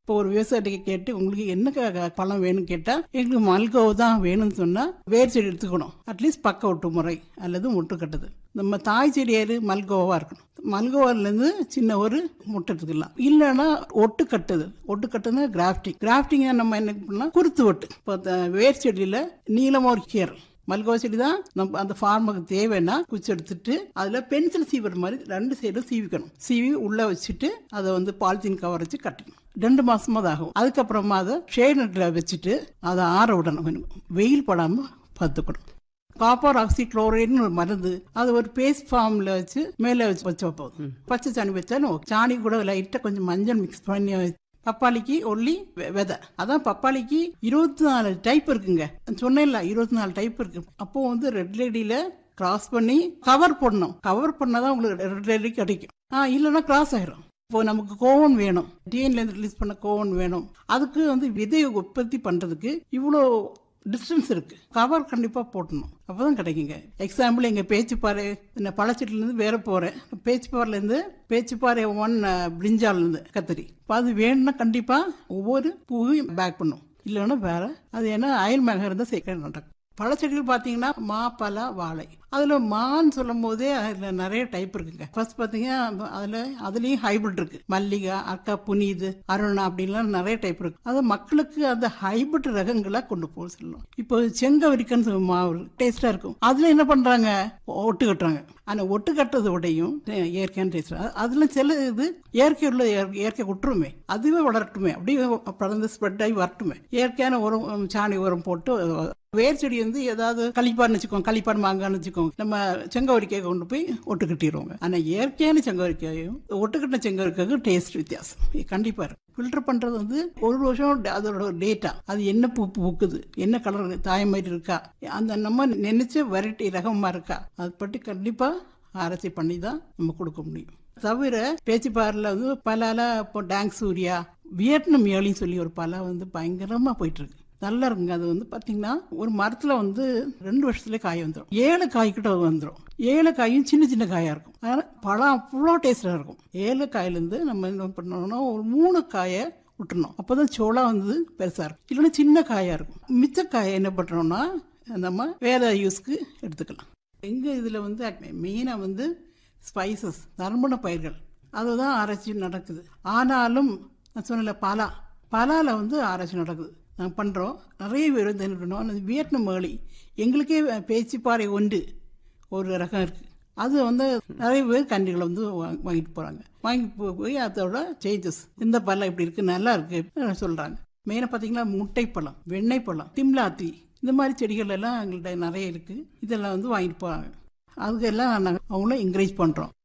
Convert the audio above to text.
இப்போ ஒரு விவசாயிகிட்ட கேட்டு உங்களுக்கு என்ன க- க- பழம் வேணும்னு கேட்டா எங்களுக்கு மல்கோவ் தான் வேணும்னு சொன்னா வேர் செடி எடுத்துக்கணும் அட்லீஸ்ட் பக்க ஒட்டு முறை அல்லது முட்டு கட்டுதல் நம்ம தாய் செடி ஏறு மல்கோவா இருக்கணும் மல்கோவாலேருந்து சின்ன ஒரு முட்டை எடுத்துக்கலாம் இல்லைன்னா ஒட்டு கட்டுதல் ஒட்டு கட்டுனா கிராஃப்டிங் கிராஃப்டிங் நம்ம என்ன பண்ணலாம் குருத்து ஒட்டு இப்போ த- வேர் செடியில நீளமா ஒரு கீரல் மல்கோவா செடி தான் நம்ம அந்த ஃபார்முக்கு தேவைன்னா குச்சி எடுத்துட்டு அதில் பென்சில் சீவுற மாதிரி ரெண்டு சைடும் சீவிக்கணும் சீவி உள்ளே வச்சுட்டு அதை வந்து பாலித்தீன் கவர் வச்சு கட்டணும் ரெண்டு மாசமா அது ஆகும் அதுக்கப்புறமா அதை ஷேட் நெட்டில் வச்சுட்டு அதை ஆற விடணும் கொஞ்சம். வெயில் படாமல் பார்த்துக்கணும் காப்பர் ஆக்சி குளோரைடுன்னு ஒரு மருந்து அது ஒரு பேஸ்ட் ஃபார்ம்ல வச்சு மேலே வச்சு வச்சா போதும் பச்சை சாணி வச்சாலும் okay. சாணி கூட லைட்டாக கொஞ்சம் மஞ்சள் மிக்ஸ் பண்ணி வச்சு பப்பாளிக்கு ஒல்லி வெ- விதை அதான் பப்பாளிக்கு இருபத்தி நாலு டைப் இருக்குங்க சொன்னேன்ல இருபத்தி நாலு டைப் இருக்கு அப்போ வந்து ரெட் லேடியில கிராஸ் பண்ணி கவர் பண்ணணும் கவர் பண்ணாதான் உங்களுக்கு ரெட் லேடி கிடைக்கும் ஆ இல்லைன்னா கிராஸ் ஆயிரும் இப்போ நமக்கு கோவன் வேணும் டிஎன்ல இருந்து ரிலீஸ் பண்ண கோவன் வேணும் அதுக்கு வந்து விதையை உற்பத்தி பண்றதுக்கு இவ்வளோ டிஸ்டன்ஸ் இருக்கு கவர் கண்டிப்பா போட்டணும் அப்பதான் கிடைக்குங்க எக்ஸாம்பிள் எங்க பேச்சுப்பாறை இந்த பழச்செட்டில இருந்து வேற போறேன் பேச்சுப்பாறைல இருந்து பேச்சுப்பாறை ஒன் பிரிஞ்சால இருந்து கத்திரி இப்போ அது வேணும்னா கண்டிப்பா ஒவ்வொரு பூவையும் பேக் பண்ணும் இல்லைன்னா வேற அது என்ன அயல் மேகம் இருந்தால் சீக்கிரம் நடக்கும் பழச்செடிகள் பார்த்தீங்கன்னா மா பலா வாழை அதில் மான்னு சொல்லும் போதே அதில் நிறைய டைப் இருக்குங்க ஃபர்ஸ்ட் பார்த்தீங்கன்னா அதில் அதுலேயும் ஹைபிரிட் இருக்கு மல்லிகை அக்கா புனிது அருணா அப்படின்லாம் நிறைய டைப் இருக்கு அது மக்களுக்கு அந்த ஹைபிரிட் ரகங்களை கொண்டு போக சொல்லணும் இப்போ செங்கவரிக்கன்னு மாவு டேஸ்டா இருக்கும் அதில் என்ன பண்றாங்க ஒட்டு கட்டுறாங்க ஆனால் ஒட்டு கட்டுறதை விடையும் இயற்கையான டேஸ்ட் அதுல சில இது இயற்கை உள்ள இயற்கை- இயற்கை விட்டுருமே அதுவே வளரட்டுமே அப்படியே பறந்து ஸ்ப்ரெட் ஆகி வரட்டுமே இயற்கையான உரம் உம், சாணி உரம் போட்டு வேர் செடி வந்து ஏதாவது களிப்பான்னு வச்சுக்கோங்க களிப்பான் மாங்கான்னு வச்சுக்கோங்க நம்ம செங்கவரிக்காய் கொண்டு போய் ஒட்டு கட்டிடுவோங்க ஆனா இயற்கையான செங்கவரிக்காயும் ஒட்டுக்கட்டின செங்கவரிக்காய்க்கும் டேஸ்ட் வித்தியாசம் இது கண்டிப்பா இருக்கு ஃபில்டர் பண்றது வந்து ஒரு வருஷம் ட- அதோட டேட்டா அது என்ன பூ பூக்குது என்ன கலர் தாய் மாதிரி இருக்கா அந்த நம்ம நினைச்ச வெரைட்டி ரகமா இருக்கா அது பற்றி கண்டிப்பா ஆராய்ச்சி பண்ணி தான் நம்ம கொடுக்க முடியும் தவிர பேச்சுப்பாறையில் வந்து பலால இப்போ டேங் சூர்யா வியட்நாம் ஏழின்னு சொல்லி ஒரு பலா வந்து பயங்கரமா போயிட்டு இருக்கு நல்லா இருக்குங்க அது வந்து பாத்தீங்கன்னா ஒரு மரத்துல வந்து ரெண்டு வருஷத்துல காய் வந்துடும் ஏழு காய் கிட்ட வந்துடும் ஏழு காயும் சின்ன சின்ன காயா இருக்கும் அதனால பழம் அவ்வளோ டேஸ்டா இருக்கும் ஏழு காயிலேருந்து நம்ம என்ன பண்ணோம்னா ஒரு மூணு காயை விட்டுறணும் அப்போதான் சோளா வந்து பெருசா இருக்கும் இல்லைன்னா சின்ன காயா இருக்கும் மிச்ச காயை என்ன பண்றோம்னா நம்ம வேற யூஸ்க்கு எடுத்துக்கலாம் எங்க இதுல வந்து மெயினா வந்து ஸ்பைசஸ் நறுமண பயிர்கள் அதுதான் ஆராய்ச்சி நடக்குது ஆனாலும் நான் சொன்னல பலா பலால வந்து ஆராய்ச்சி நடக்குது நாங்கள் பண்ணுறோம் நிறைய பேர் வந்து என்ன பண்ணுவோம் அந்த வியட்நாம் ஏழி எங்களுக்கே பேச்சுப்பாறை ஒன்று ஒரு ரகம் இருக்கு அது வந்து நிறைய பேர் கன்றிகளை வந்து வா- வாங்கிட்டு போறாங்க வாங்கிட்டு போ- போய் அதோட சேஞ்சஸ் இந்த பழம் இப்படி இருக்கு நல்லா இருக்கு சொல்றாங்க மெயினாக பார்த்தீங்கன்னா முட்டை பழம் வெண்ணெய் பழம் திம்லாத்தி இந்த மாதிரி செடிகள் எல்லாம் எங்கள்கிட்ட நிறைய இருக்கு இதெல்லாம் வந்து வாங்கிட்டு போறாங்க அதுக்கெல்லாம் நாங்கள் அவங்கள என்கரேஜ் பண்றோம்